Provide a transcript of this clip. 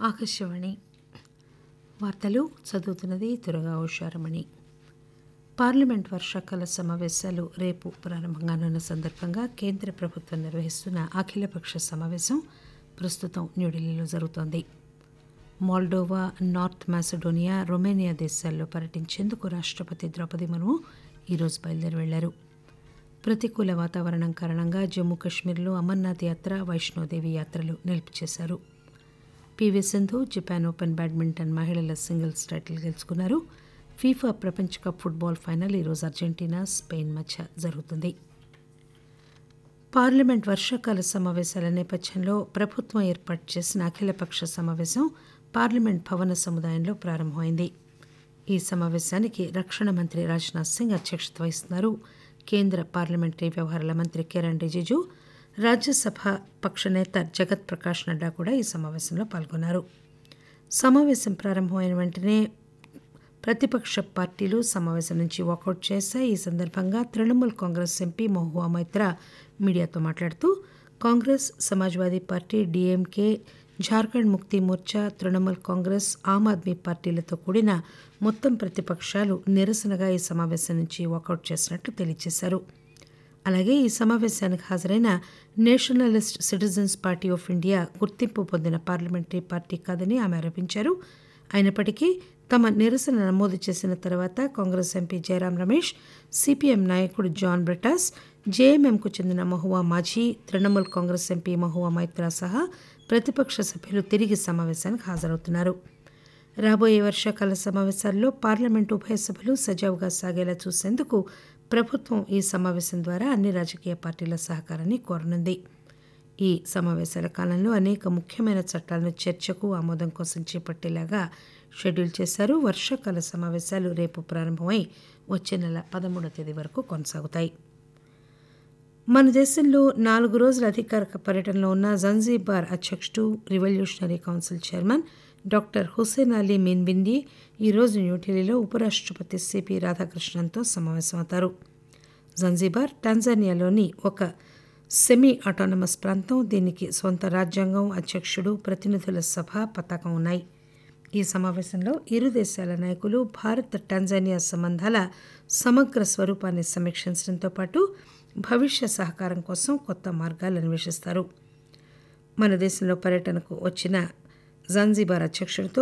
ఆకాశవాణి వార్తలు చదువుతున్నది తురగా ఉషారమణి పార్లమెంట్ వర్షాకాల సమావేశాలు రేపు ప్రారంభంగానున్న సందర్భంగా కేంద్ర ప్రభుత్వం నిర్వహిస్తున్న అఖిలపక్ష సమావేశం ప్రస్తుతం న్యూఢిల్లీలో జరుగుతోంది మోల్డోవా నార్త్ మాసిడోనియా రొమేనియా దేశాల్లో పర్యటించేందుకు రాష్టపతి ద్రౌపది ముర్ము ఈరోజు బయలుదేరి వెళ్లారు ప్రతికూల వాతావరణం కారణంగా జమ్మూ కశ్మీర్లో అమర్నాథ్ యాత్ర వైష్ణోదేవి యాత్రలు నిలుపు చేశారు PV Sindhu Japan open badminton మహిళల సింగిల్స్ టైటిల్ గెలుచుకున్నారు ఫీఫా ప్రపంచ కప్ ఫుట్బాల్ ఫైనల్ ఈరోజు అర్జెంటీనా స్పెయిన్ మధ్య జరుగుతుంది పార్లమెంట్ వర్షాకాల సమావేశాల నేపథ్యంలో ప్రభుత్వం ఏర్పాటు చేసిన అఖిలపక్ష సమావేశం పార్లమెంట్ భవన సముదాయంలో ప్రారంభమైంది ఈ సమావేశానికి రక్షణ మంత్రి రాజ్నాథ్ సింగ్ అధ్యక్షత వహిస్తున్నారు కేంద్ర పార్లమెంటరీ వ్యవహారాల మంత్రి కిరణ్ రిజిజు రాజ్యసభ పక్ష నేత జగత్ ప్రకాష్ నడ్డా కూడా ఈ సమావేశంలో పాల్గొన్నారు సమావేశం ప్రారంభమైన వెంటనే ప్రతిపక్ష పార్టీలు సమావేశం నుంచి వాకౌట్ చేశాయి ఈ సందర్భంగా తృణమూల్ కాంగ్రెస్ ఎంపీ మహువా మైత్రా మీడియాతో మాట్లాడుతూ కాంగ్రెస్ సమాజ్వాదీ పార్టీ డీఎంకే జార్ఖండ్ ముక్తి మోర్చా తృణమూల్ కాంగ్రెస్ ఆమ్ ఆద్మీ పార్టీలతో కూడిన మొత్తం ప్రతిపక్షాలు నిరసనగా ఈ సమావేశం నుంచి వాకౌట్ చేసినట్లు తెలియజేశారు అలాగే ఈ సమావేశానికి హాజరైన nationalist citizens party of India గుర్తింపు పొందిన పార్లమెంటరీ పార్టీ కాదని ఆమె ఆరోపించారు అయినప్పటికీ తమ నిరసన నమోదు చేసిన తర్వాత కాంగ్రెస్ ఎంపీ జయరాం రమేష్ సిపిఎం నాయకుడు జాన్ బ్రిటాస్ జేఎంఎంకు చెందిన మహువా మాఝీ తృణమూల్ కాంగ్రెస్ ఎంపీ మహువా మైత్రా సహా ప్రతిపక్ష సభ్యులు తిరిగి సమావేశానికి హాజరవుతున్నారు రాబోయే వర్షాకాల సమావేశాల్లో పార్లమెంటు ఉభయ సభలు సజావుగా సాగేలా చూసేందుకు ప్రభుత్వం ఈ సమావేశం ద్వారా అన్ని రాజకీయ పార్టీల సహకారాన్ని కోరనుంది ఈ సమావేశాల కాలంలో అనేక ముఖ్యమైన చట్టాలను చర్చకు ఆమోదం కోసం చేపట్టేలాగా షెడ్యూల్ చేశారు వర్షాకాల సమావేశాలు రేపు ప్రారంభమై వచ్చే నెల పదమూడవ తేదీ వరకు కొనసాగుతాయి మన దేశంలో నాలుగు రోజుల అధికారిక పర్యటనలో ఉన్న జంజీబార్ అధ్యక్షుడు revolutionary council chairman doctor Hussein Ali మీన్బింది ఈరోజు న్యూఢిల్లీలో ఉపరాష్టపతి సిపి రాధాకృష్ణన్తో సమావేశమవుతారు జంజీబార్ టాంజానియాలోని ఒక సెమీ ఆటోనమస్ ప్రాంతం దీనికి సొంత రాజ్యాంగం అధ్యక్షుడు ప్రతినిధుల సభ పతాకం ఉన్నాయి ఈ సమావేశంలో ఇరు దేశాల నాయకులు భారత్ టాంజానియా సంబంధాల సమగ్ర స్వరూపాన్ని సమీక్షించడంతో పాటు భవిష్య సహకారం కోసం కొత్త మార్గాలు అన్వేషిస్తారు మన దేశంలో పర్యటనకు వచ్చిన జాన్జీబార్ అధ్యక్షుడితో